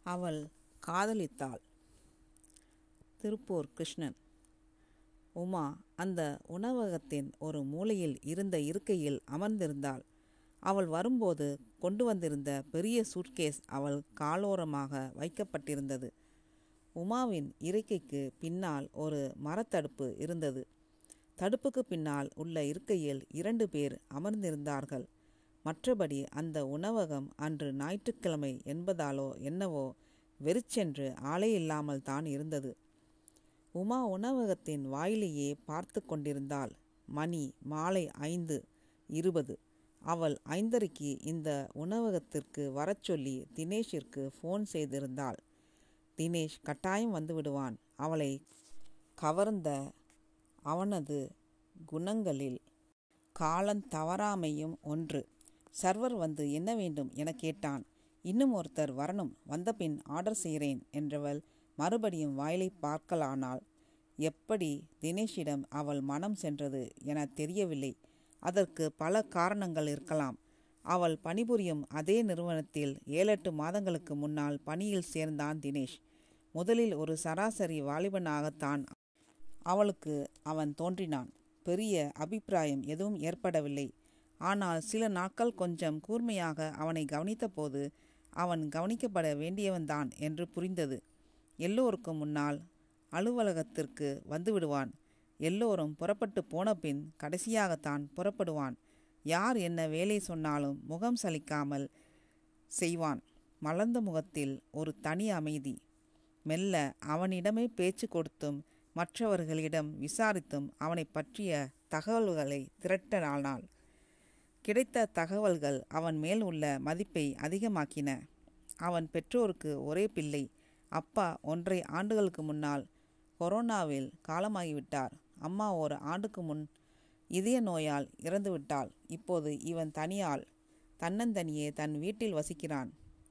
அவள் காதலித்தாள் திருப்பூர் கிருஷ்ணன் உமா அந்த உணவகத்தின் ஒரு மூலையில் இருந்த இருக்கையில் அமர்ந்திருந்தாள் அவள் வரும்போது கொண்டு வந்திருந்த பெரிய சூட்கேஸ் அவள் காலோரமாக வைக்கப்பட்டிருந்தது உமாவின் இருக்கைக்கு பின்னால் ஒரு மரத்தடுப்பு இருந்தது தடுப்புக்கு பின்னால் உள்ள இருக்கையில் இரண்டு பேர் அமர்ந்திருந்தார்கள் மற்றபடி அந்த உணவகம் அன்று ஞாயிற்றுக்கிழமை என்பதாலோ என்னவோ வெறிச்சென்று ஆளே இல்லாமல் தான் இருந்தது உமா உணவகத்தின் வாயிலேயே பார்த்து கொண்டிருந்தாள் மணி மாலை ஐந்து இருபது அவள் ஐந்தரைக்கு இந்த உணவகத்திற்கு வரச் சொல்லி தினேஷிற்கு ஃபோன் செய்திருந்தாள் தினேஷ் கட்டாயம் வந்து விடுவான் அவளை கவர்ந்த அவனது குணங்களில் காலந்தவறாமையும் ஒன்று சர்வர் வந்து என்ன வேண்டும் என கேட்டான் இன்னும் ஒருத்தர் வரணும் வந்தபின் ஆர்டர் செய்கிறேன் என்றவள் மறுபடியும் வாயிலை பார்க்கலானாள் எப்படி தினேஷிடம் அவள் மனம் சென்றது என தெரியவில்லை அதற்கு பல காரணங்கள் இருக்கலாம் அவள் பணிபுரியும் அதே நிறுவனத்தில் ஏழெட்டு மாதங்களுக்கு முன்னால் பணியில் சேர்ந்தான் தினேஷ் முதலில் ஒரு சராசரி வாலிபனாகத்தான் அவளுக்கு அவன் தோன்றினான் பெரிய அபிப்பிராயம் எதுவும் ஏற்படவில்லை ஆனால் சில நாட்கள் கொஞ்சம் கூர்மையாக அவனை கவனித்தபோது அவன் கவனிக்கப்பட வேண்டியவன்தான் என்று புரிந்தது எல்லோருக்கும் முன்னால் அலுவலகத்திற்கு வந்துவிடுவான் எல்லோரும் புறப்பட்டு போன பின் கடைசியாகத்தான் புறப்படுவான் யார் என்ன வேலை சொன்னாலும் முகம் சலிக்காமல் செய்வான் மலர்ந்த முகத்தில் ஒரு தனி அமைதி மெல்ல அவனிடமே பேச்சு கொடுத்தும் மற்றவர்களிடம் விசாரித்தும் அவனை பற்றிய தகவல்களை திரட்டலானாள் கிடைத்த தகவல்கள் அவன் மேல் உள்ள மதிப்பை அதிகமாக்கின அவன் பெற்றோருக்கு ஒரே பிள்ளை அப்பா ஒன்றை ஆண்டுகளுக்கு முன்னால் கொரோனாவில் காலமாகிவிட்டார் அம்மா ஒரு ஆண்டுக்கு முன் இதய நோயால் இறந்துவிட்டாள் இப்போது இவன் தனியாள் தன்னந்தனியே தன் வீட்டில் வசிக்கிறான்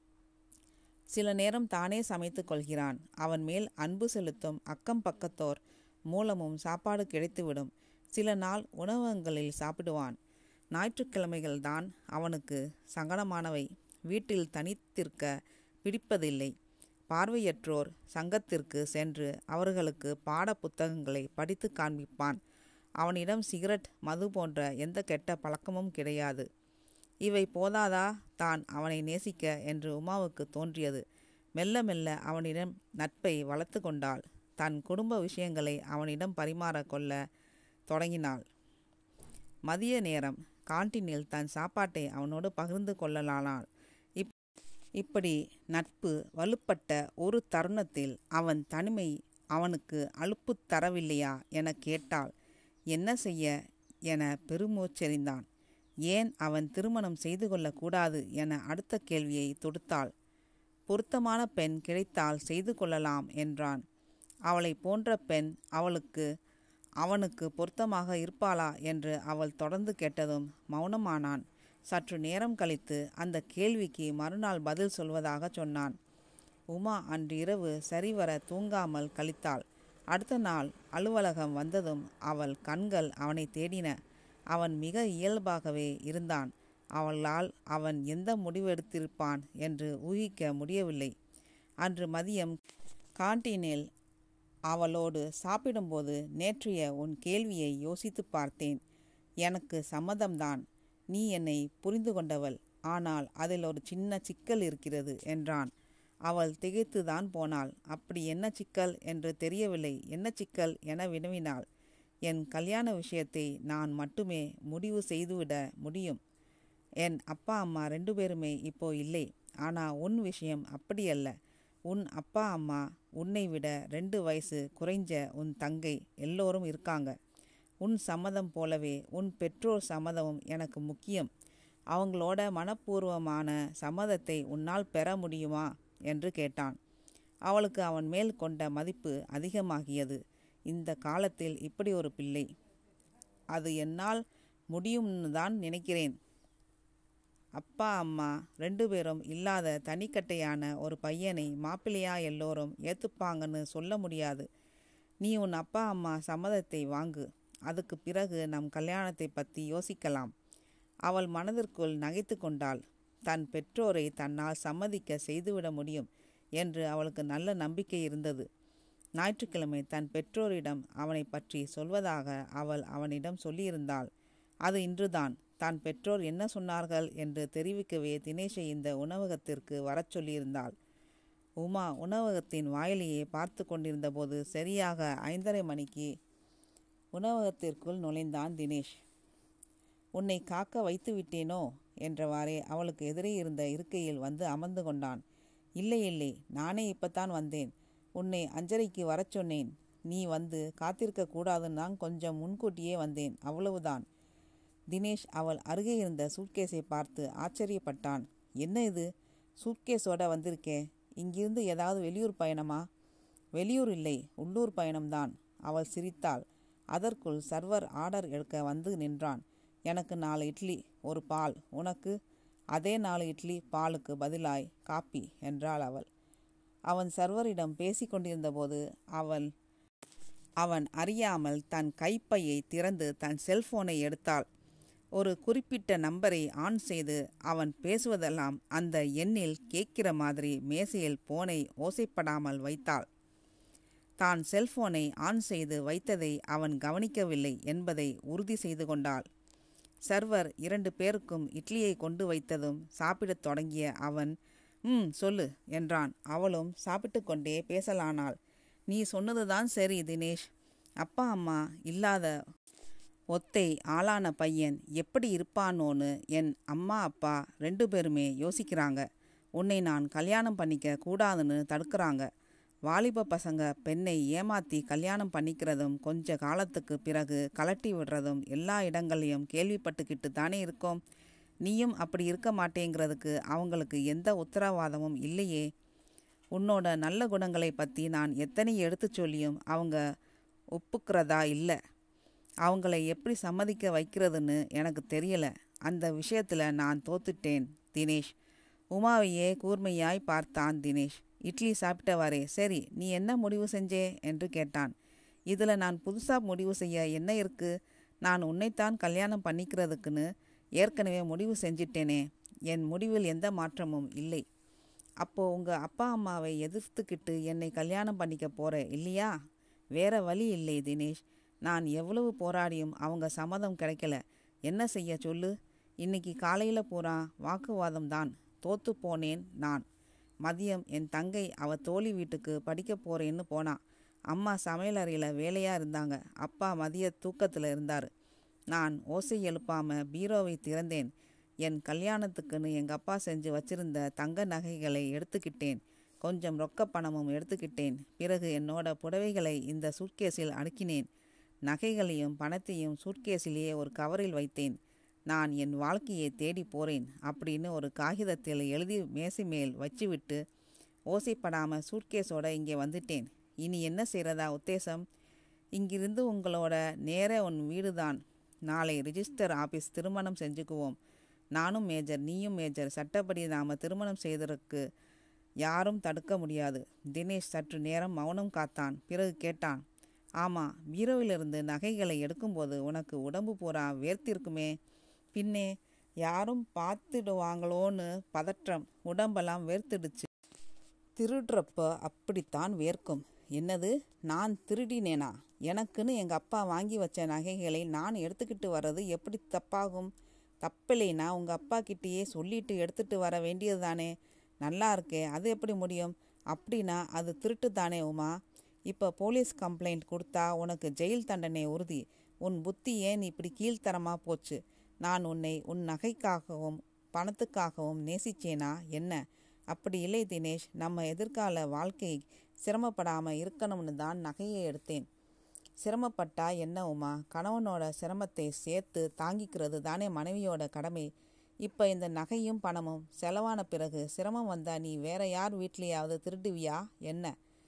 சில நேரம் தானே சமைத்து கொள்கிறான் அவன் மேல் அன்பு செலுத்தும் அக்கம் பக்கத்தோர் மூலமும் சாப்பாடு கிடைத்துவிடும் சில நாள் உணவகங்களில் சாப்பிடுவான் ஞாயிற்றுக்கிழமைகள் தான் அவனுக்கு சங்கடமானவை வீட்டில் தனித்திருக்க பிடிப்பதில்லை பார்வையற்றோர் சங்கத்திற்கு சென்று அவர்களுக்கு பாட புத்தகங்களை படித்து காண்பிப்பான் அவனிடம் சிகரெட் மது போன்ற எந்த கெட்ட பழக்கமும் கிடையாது இவை போதாதா தான் அவனை நேசிக்க என்று உமாவுக்கு தோன்றியது மெல்ல மெல்ல அவனிடம் நட்பை வளர்த்து கொண்டாள் தன் குடும்ப விஷயங்களை அவனிடம் பரிமாற கொள்ள தொடங்கினாள் மதிய நேரம் கான்டீனில் தன் சாப்பாட்டை அவனோடு பகிர்ந்து கொள்ளலானாள் இப் இப்படி நட்பு வலுப்பட்ட ஒரு தருணத்தில் அவன் தனிமை அவனுக்கு அலுப்பு தரவில்லையா என கேட்டாள் என்ன செய்ய என பெருமூச்செறிந்தான் ஏன் அவன் திருமணம் செய்து கொள்ளக்கூடாது என அடுத்த கேள்வியை தொடுத்தாள் பொருத்தமான பெண் கிடைத்தால் செய்து கொள்ளலாம் என்றான் அவளை போன்ற பெண் அவளுக்கு அவனுக்கு பொருத்தமாக இருப்பாளா என்று அவள் தொடர்ந்து கேட்டதும் மௌனமானான் சற்று நேரம் கழித்து அந்த கேள்விக்கு மறுநாள் பதில் சொல்வதாக சொன்னான் உமா அன்று இரவு சரிவர தூங்காமல் கழித்தாள் அடுத்த நாள் அலுவலகம் வந்ததும் அவள் கண்கள் அவனை தேடின அவன் மிக இயல்பாகவே இருந்தான் அவளால் அவன் எந்த முடிவெடுத்திருப்பான் என்று ஊகிக்க முடியவில்லை அன்று மதியம் கான்டீனில் அவளோடு சாப்பிடும்போது நேற்றைய உன் கேள்வியை யோசித்து பார்த்தேன் எனக்கு சம்மதம்தான் நீ என்னை புரிந்து கொண்டவள் ஆனால் அதில் ஒரு சின்ன சிக்கல் இருக்கிறது என்றான் அவள் திகைத்துதான் போனாள் அப்படி என்ன சிக்கல் என்று தெரியவில்லை என்ன சிக்கல் என வினவினாள் என் கல்யாண விஷயத்தை நான் மட்டுமே முடிவு செய்துவிட முடியும் என் அப்பா அம்மா ரெண்டு பேருமே இப்போ இல்லை ஆனால் உன் விஷயம் அப்படியல்ல உன் அப்பா அம்மா உன்னை விட ரெண்டு வயசு குறைஞ்ச உன் தங்கை எல்லோரும் இருக்காங்க உன் சம்மதம் போலவே உன் பெற்றோர் சம்மதமும் எனக்கு முக்கியம் அவங்களோட மனப்பூர்வமான சம்மதத்தை உன்னால் பெற முடியுமா என்று கேட்டான் அவளுக்கு அவன் மேல் கொண்ட மதிப்பு அதிகமாகியது இந்த காலத்தில் இப்படி ஒரு பிள்ளை அது என்னால் முடியும்னு தான் நினைக்கிறேன் அப்பா அம்மா ரெண்டு பேரும் இல்லாத தனிக்கட்டையான ஒரு பையனை மாப்பிள்ளையா எல்லோரும் ஏற்றுப்பாங்கன்னு சொல்ல முடியாது நீ உன் அப்பா அம்மா சம்மதத்தை வாங்கு அதுக்கு பிறகு நம் கல்யாணத்தை பற்றி யோசிக்கலாம் அவள் மனதிற்குள் நகைத்து கொண்டாள் தன் பெற்றோரை தன்னால் சம்மதிக்க செய்துவிட முடியும் என்று அவளுக்கு நல்ல நம்பிக்கை இருந்தது ஞாயிற்றுக்கிழமை தன் பெற்றோரிடம் அவனை பற்றி சொல்வதாக அவள் அவனிடம் சொல்லியிருந்தாள் அது இன்றுதான் தான் பெற்றோர் என்ன சொன்னார்கள் என்று தெரிவிக்கவே தினேஷை இந்த உணவகத்திற்கு வரச் சொல்லியிருந்தாள் உமா உணவகத்தின் வாயிலையே பார்த்து கொண்டிருந்தபோது சரியாக ஐந்தரை மணிக்கு உணவகத்திற்குள் நுழைந்தான் தினேஷ் உன்னை காக்க வைத்து விட்டேனோ என்றவாறே அவளுக்கு எதிரே இருந்த இருக்கையில் வந்து அமர்ந்து கொண்டான் இல்லை இல்லை நானே இப்பத்தான் வந்தேன் உன்னை அஞ்சரைக்கு வரச் சொன்னேன் நீ வந்து காத்திருக்க கூடாதுன்னு தான் கொஞ்சம் முன்கூட்டியே வந்தேன் அவ்வளவுதான் தினேஷ் அவள் அருகே இருந்த சூட்கேஸை பார்த்து ஆச்சரியப்பட்டான் என்ன இது சூட்கேஸோட வந்திருக்கே இங்கிருந்து ஏதாவது வெளியூர் பயணமா வெளியூர் இல்லை உள்ளூர் பயணம்தான் அவள் சிரித்தாள் அதற்குள் சர்வர் ஆர்டர் எடுக்க வந்து நின்றான் எனக்கு நாலு இட்லி ஒரு பால் உனக்கு அதே நாலு இட்லி பாலுக்கு பதிலாய் காப்பி என்றாள் அவள் அவன் சர்வரிடம் பேசிக் கொண்டிருந்தபோது அவள் அவன் அறியாமல் தன் கைப்பையை திறந்து தன் செல்போனை எடுத்தாள் ஒரு குறிப்பிட்ட நம்பரை ஆன் செய்து அவன் பேசுவதெல்லாம் அந்த எண்ணில் கேட்கிற மாதிரி மேசையில் போனை ஓசைப்படாமல் வைத்தாள் தான் செல்போனை ஆன் செய்து வைத்ததை அவன் கவனிக்கவில்லை என்பதை உறுதி செய்து கொண்டாள் சர்வர் இரண்டு பேருக்கும் இட்லியை கொண்டு வைத்ததும் சாப்பிடத் தொடங்கிய அவன் ம் சொல்லு என்றான் அவளும் சாப்பிட்டு கொண்டே பேசலானாள் நீ சொன்னதுதான் சரி தினேஷ் அப்பா அம்மா இல்லாத ஒத்தை ஆளான பையன் எப்படி இருப்பானோன்னு என் அம்மா அப்பா ரெண்டு பேருமே யோசிக்கிறாங்க உன்னை நான் கல்யாணம் பண்ணிக்க கூடாதுன்னு தடுக்கிறாங்க வாலிப பசங்க பெண்ணை ஏமாத்தி கல்யாணம் பண்ணிக்கிறதும் கொஞ்ச காலத்துக்கு பிறகு கலட்டி விடுறதும் எல்லா இடங்களையும் கேள்விப்பட்டுக்கிட்டு தானே இருக்கோம் நீயும் அப்படி இருக்க மாட்டேங்கிறதுக்கு அவங்களுக்கு எந்த உத்தரவாதமும் இல்லையே உன்னோட நல்ல குணங்களை பற்றி நான் எத்தனை எடுத்துச் சொல்லியும் அவங்க ஒப்புக்கிறதா இல்லை அவங்கள எப்படி சம்மதிக்க வைக்கிறதுன்னு எனக்கு தெரியல அந்த விஷயத்தில் நான் தோத்துட்டேன் தினேஷ் உமாவையே கூர்மையாய் பார்த்தான் தினேஷ் இட்லி சாப்பிட்டவாறே சரி நீ என்ன முடிவு செஞ்சே என்று கேட்டான் இதில் நான் புதுசாக முடிவு செய்ய என்ன இருக்கு நான் உன்னைத்தான் கல்யாணம் பண்ணிக்கிறதுக்குன்னு ஏற்கனவே முடிவு செஞ்சிட்டேனே என் முடிவில் எந்த மாற்றமும் இல்லை அப்போ உங்கள் அப்பா அம்மாவை எதிர்த்துக்கிட்டு என்னை கல்யாணம் பண்ணிக்க போற இல்லையா வேற வழி இல்லை தினேஷ் நான் எவ்வளவு போராடியும் அவங்க சம்மதம் கிடைக்கல என்ன செய்ய சொல்லு இன்னைக்கு காலையில் பூரா வாக்குவாதம் தான் தோத்து போனேன் நான் மதியம் என் தங்கை அவ தோழி வீட்டுக்கு படிக்க போறேன்னு போனா அம்மா சமையலறையில் வேலையாக இருந்தாங்க அப்பா மதிய தூக்கத்தில் இருந்தார் நான் ஓசை எழுப்பாம பீரோவை திறந்தேன் என் கல்யாணத்துக்குன்னு எங்கள் அப்பா செஞ்சு வச்சிருந்த தங்க நகைகளை எடுத்துக்கிட்டேன் கொஞ்சம் ரொக்க பணமும் எடுத்துக்கிட்டேன் பிறகு என்னோட புடவைகளை இந்த சூட்கேஸில் அடுக்கினேன் நகைகளையும் பணத்தையும் சூட்கேஸிலேயே ஒரு கவரில் வைத்தேன் நான் என் வாழ்க்கையை தேடி போறேன் அப்படின்னு ஒரு காகிதத்தில் எழுதி மேசை மேல் வச்சுவிட்டு ஓசைப்படாம சூட்கேஸோட இங்கே வந்துட்டேன் இனி என்ன செய்கிறதா உத்தேசம் இங்கிருந்து உங்களோட நேர உன் வீடுதான் நாளை ரிஜிஸ்டர் ஆபீஸ் திருமணம் செஞ்சுக்குவோம் நானும் மேஜர் நீயும் மேஜர் சட்டப்படி நாம் திருமணம் செய்ததற்கு யாரும் தடுக்க முடியாது தினேஷ் சற்று நேரம் மௌனம் காத்தான் பிறகு கேட்டான் ஆமாம் பீரோவிலிருந்து நகைகளை எடுக்கும்போது உனக்கு உடம்பு பூரா வேர்த்திருக்குமே பின்னே யாரும் பார்த்துடுவாங்களோன்னு பதற்றம் உடம்பெல்லாம் வேர்த்திடுச்சு திருடுறப்ப அப்படித்தான் வேர்க்கும் என்னது நான் திருடினேனா எனக்குன்னு எங்கள் அப்பா வாங்கி வச்ச நகைகளை நான் எடுத்துக்கிட்டு வர்றது எப்படி தப்பாகும் தப்பில்லைனா உங்கள் அப்பா கிட்டேயே சொல்லிட்டு எடுத்துட்டு வர வேண்டியது தானே நல்லா இருக்கே அது எப்படி முடியும் அப்படின்னா அது திருட்டு தானே உமா இப்போ போலீஸ் கம்ப்ளைண்ட் கொடுத்தா உனக்கு ஜெயில் தண்டனை உறுதி உன் புத்தி ஏன் இப்படி கீழ்த்தரமாக போச்சு நான் உன்னை உன் நகைக்காகவும் பணத்துக்காகவும் நேசிச்சேனா என்ன அப்படி இல்லை தினேஷ் நம்ம எதிர்கால வாழ்க்கை சிரமப்படாமல் இருக்கணும்னு தான் நகையை எடுத்தேன் சிரமப்பட்டா என்ன உமா கணவனோட சிரமத்தை சேர்த்து தாங்கிக்கிறது தானே மனைவியோட கடமை இப்போ இந்த நகையும் பணமும் செலவான பிறகு சிரமம் வந்தா நீ வேற யார் வீட்லேயாவது திருடுவியா என்ன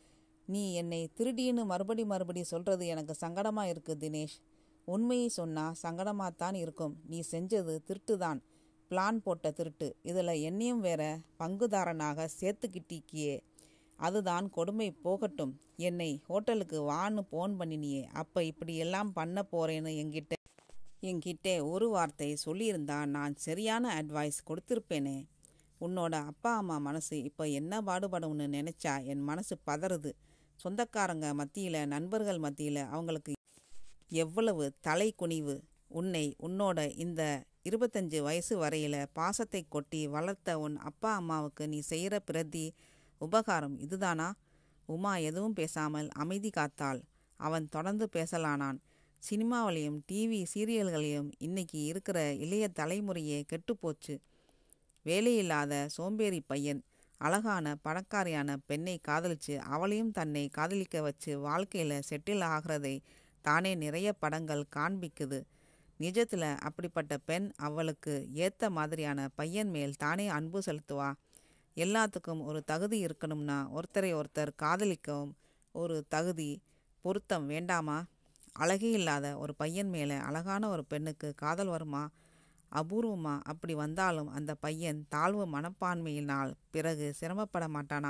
நீ என்னை திருடின்னு மறுபடி மறுபடி சொல்றது எனக்கு சங்கடமா இருக்கு தினேஷ் உண்மையை சொன்னா சங்கடமாத்தான் இருக்கும் நீ செஞ்சது திருட்டுதான் பிளான் போட்ட திருட்டு இதில் என்னையும் வேற பங்குதாரனாக சேர்த்துக்கிட்டிக்கியே அதுதான் கொடுமை போகட்டும் என்னை ஹோட்டலுக்கு வான்னு போன் பண்ணினியே அப்போ இப்படி எல்லாம் பண்ண போறேன்னு என்கிட்ட என்கிட்ட ஒரு வார்த்தை சொல்லியிருந்தா நான் சரியான அட்வைஸ் கொடுத்திருப்பேனே உன்னோட அப்பா அம்மா மனசு இப்போ என்ன பாடுபடும்னு நினச்சா என் மனசு பதறுது சொந்தக்காரங்க மத்தியில் நண்பர்கள் மத்தியில் அவங்களுக்கு எவ்வளவு தலை குனிவு உன்னை உன்னோட இந்த இருபத்தஞ்சு வயசு வரையில் பாசத்தை கொட்டி வளர்த்த உன் அப்பா அம்மாவுக்கு நீ செய்கிற பிரதி உபகாரம் இதுதானா உமா எதுவும் பேசாமல் அமைதி காத்தாள் அவன் தொடர்ந்து பேசலானான் சினிமாவிலையும் டிவி சீரியல்களையும் இன்னைக்கு இருக்கிற இளைய தலைமுறையே கெட்டுப்போச்சு வேலையில்லாத சோம்பேறி பையன் அழகான பணக்காரியான பெண்ணை காதலிச்சு அவளையும் தன்னை காதலிக்க வச்சு வாழ்க்கையில் செட்டில் ஆகிறதை தானே நிறைய படங்கள் காண்பிக்குது நிஜத்தில் அப்படிப்பட்ட பெண் அவளுக்கு ஏற்ற மாதிரியான பையன் மேல் தானே அன்பு செலுத்துவா எல்லாத்துக்கும் ஒரு தகுதி இருக்கணும்னா ஒருத்தரை ஒருத்தர் காதலிக்கவும் ஒரு தகுதி பொருத்தம் வேண்டாமா அழகே இல்லாத ஒரு பையன் மேலே அழகான ஒரு பெண்ணுக்கு காதல் வருமா அபூர்வமா அப்படி வந்தாலும் அந்த பையன் தாழ்வு மனப்பான்மையினால் பிறகு சிரமப்பட மாட்டானா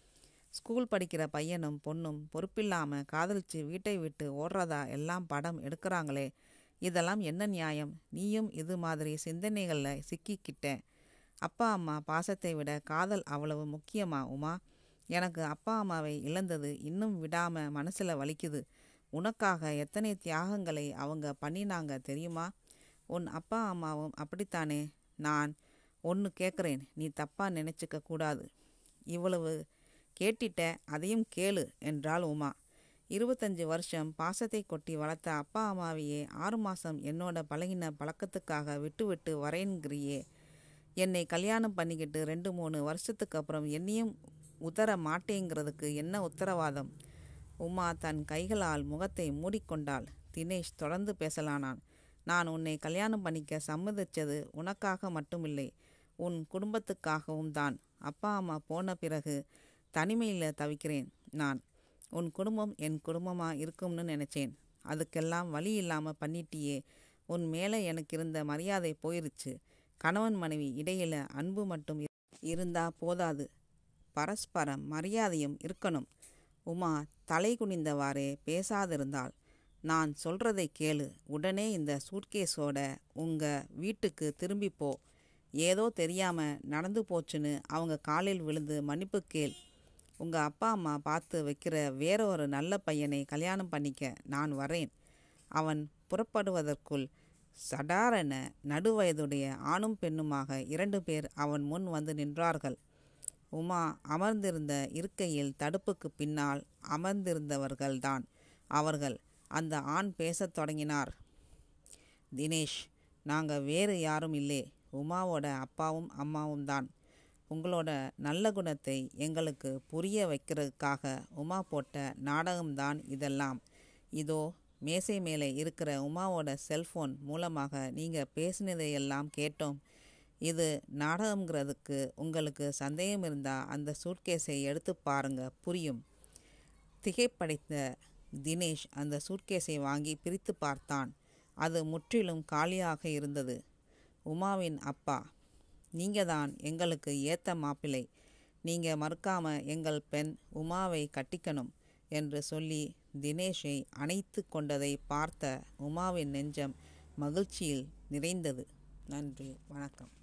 ஸ்கூல் படிக்கிற பையனும் பொண்ணும் பொறுப்பில்லாம காதலிச்சு வீட்டை விட்டு ஓடுறதா எல்லாம் படம் எடுக்கிறாங்களே இதெல்லாம் என்ன நியாயம் நீயும் இது மாதிரி சிந்தனைகளில் சிக்கிக்கிட்ட அப்பா அம்மா பாசத்தை விட காதல் அவ்வளவு முக்கியமா உமா எனக்கு அப்பா அம்மாவை இழந்தது இன்னும் விடாம மனசுல வலிக்குது உனக்காக எத்தனை தியாகங்களை அவங்க பண்ணினாங்க தெரியுமா உன் அப்பா அம்மாவும் அப்படித்தானே நான் ஒன்று கேட்குறேன் நீ தப்பாக நினச்சிக்க கூடாது இவ்வளவு கேட்டிட்ட அதையும் கேளு என்றாள் உமா இருபத்தஞ்சு வருஷம் பாசத்தை கொட்டி வளர்த்த அப்பா அம்மாவையே ஆறு மாதம் என்னோட பழகின பழக்கத்துக்காக விட்டு விட்டு வரேன்கிறியே என்னை கல்யாணம் பண்ணிக்கிட்டு ரெண்டு மூணு வருஷத்துக்கு அப்புறம் என்னையும் உதற மாட்டேங்கிறதுக்கு என்ன உத்தரவாதம் உமா தன் கைகளால் முகத்தை மூடிக்கொண்டாள் தினேஷ் தொடர்ந்து பேசலானான் நான் உன்னை கல்யாணம் பண்ணிக்க சம்மதிச்சது உனக்காக மட்டுமில்லை உன் குடும்பத்துக்காகவும் தான் அப்பா அம்மா போன பிறகு தனிமையில் தவிக்கிறேன் நான் உன் குடும்பம் என் குடும்பமாக இருக்கும்னு நினச்சேன் அதுக்கெல்லாம் வழி இல்லாமல் பண்ணிட்டியே உன் மேலே எனக்கு இருந்த மரியாதை போயிருச்சு கணவன் மனைவி இடையில அன்பு மட்டும் இருந்தா போதாது பரஸ்பரம் மரியாதையும் இருக்கணும் உமா தலை குனிந்தவாறே பேசாதிருந்தாள் நான் சொல்றதை கேளு உடனே இந்த சூட்கேஸோட உங்க வீட்டுக்கு திரும்பி போ ஏதோ தெரியாம நடந்து போச்சுன்னு அவங்க காலில் விழுந்து மன்னிப்பு கேள் உங்க அப்பா அம்மா பார்த்து வைக்கிற வேற ஒரு நல்ல பையனை கல்யாணம் பண்ணிக்க நான் வரேன் அவன் புறப்படுவதற்குள் சடாரென நடுவயதுடைய ஆணும் பெண்ணுமாக இரண்டு பேர் அவன் முன் வந்து நின்றார்கள் உமா அமர்ந்திருந்த இருக்கையில் தடுப்புக்கு பின்னால் அமர்ந்திருந்தவர்கள்தான் அவர்கள் அந்த ஆண் பேசத் தொடங்கினார் தினேஷ் நாங்கள் வேறு யாரும் இல்லை உமாவோட அப்பாவும் அம்மாவும் தான் உங்களோட நல்ல குணத்தை எங்களுக்கு புரிய வைக்கிறதுக்காக உமா போட்ட நாடகம்தான் இதெல்லாம் இதோ மேசை மேலே இருக்கிற உமாவோட செல்ஃபோன் மூலமாக நீங்கள் பேசினதையெல்லாம் கேட்டோம் இது நாடகங்கிறதுக்கு உங்களுக்கு சந்தேகம் இருந்தால் அந்த சூட்கேஸை எடுத்து பாருங்க புரியும் திகைப்படைத்த தினேஷ் அந்த சூட்கேஸை வாங்கி பிரித்து பார்த்தான் அது முற்றிலும் காலியாக இருந்தது உமாவின் அப்பா நீங்க தான் எங்களுக்கு ஏத்த மாப்பிள்ளை நீங்க மறுக்காம எங்கள் பெண் உமாவை கட்டிக்கணும் என்று சொல்லி தினேஷை அணைத்து கொண்டதை பார்த்த உமாவின் நெஞ்சம் மகிழ்ச்சியில் நிறைந்தது நன்றி வணக்கம்